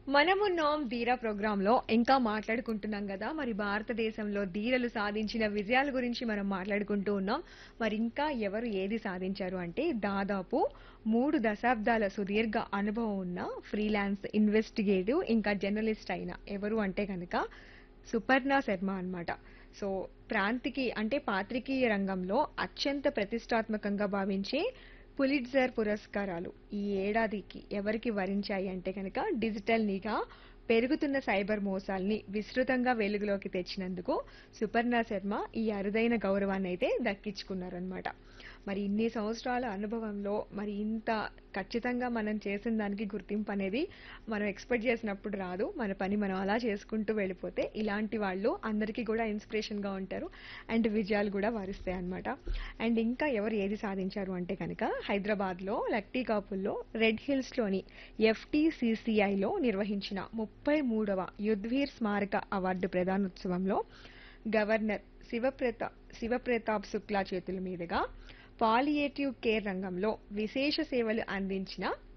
మనమున్నాం ధీర ప్రోగ్రామ్ లో ఇంకా మాట్లాడుకుంటున్నాం కదా మరి భారతదేశంలో ధీరలు సాధించిన విజయాల గురించి మనం మాట్లాడుకుంటూ ఉన్నాం మరి ఇంకా ఎవరు ఏది సాధించారు అంటే దాదాపు మూడు దశాబ్దాల సుదీర్ఘ అనుభవం ఉన్న ఫ్రీలాన్స్ ఇన్వెస్టిగేటివ్ ఇంకా జర్నలిస్ట్ అయిన ఎవరు అంటే కనుక సుపర్ణ శర్మ అన్నమాట సో ప్రాంతికి అంటే పాత్రికేయ రంగంలో అత్యంత ప్రతిష్టాత్మకంగా భావించే పులిట్జర్ పురస్కారాలు ఈ ఏడాదికి ఎవరికి వరించాయి అంటే కనుక డిజిటల్ నిఘా పెరుగుతున్న సైబర్ మోసాల్ని విస్తృతంగా వెలుగులోకి తెచ్చినందుకు సుపర్ణ శర్మ ఈ అరుదైన గౌరవాన్ని అయితే దక్కించుకున్నారనమాట మరి ఇన్ని సంవత్సరాల అనుభవంలో మరి ఇంత ఖచ్చితంగా మనం చేసిన దానికి గుర్తింపు అనేది మనం ఎక్స్పెక్ట్ చేసినప్పుడు రాదు మన పని మనం అలా చేసుకుంటూ వెళ్ళిపోతే ఇలాంటి వాళ్ళు అందరికీ కూడా ఇన్స్పిరేషన్ గా ఉంటారు అండ్ విజయాలు కూడా వరిస్తాయి అన్నమాట అండ్ ఇంకా ఎవరు ఏది సాధించారు అంటే కనుక హైదరాబాద్ లో లక్టీ కాపుల్లో రెడ్ హిల్స్ లోని ఎఫ్టీసీసీఐలో నిర్వహించిన ముప్పై మూడవ యుద్ధ్వీర్ స్మారక అవార్డు ప్రదానోత్సవంలో గవర్నర్ శివప్రతా శివప్రతాప్ శుక్లా చేతుల మీదుగా పాలియేటివ్ కేర్ రంగంలో విశేష సేవలు అందించిన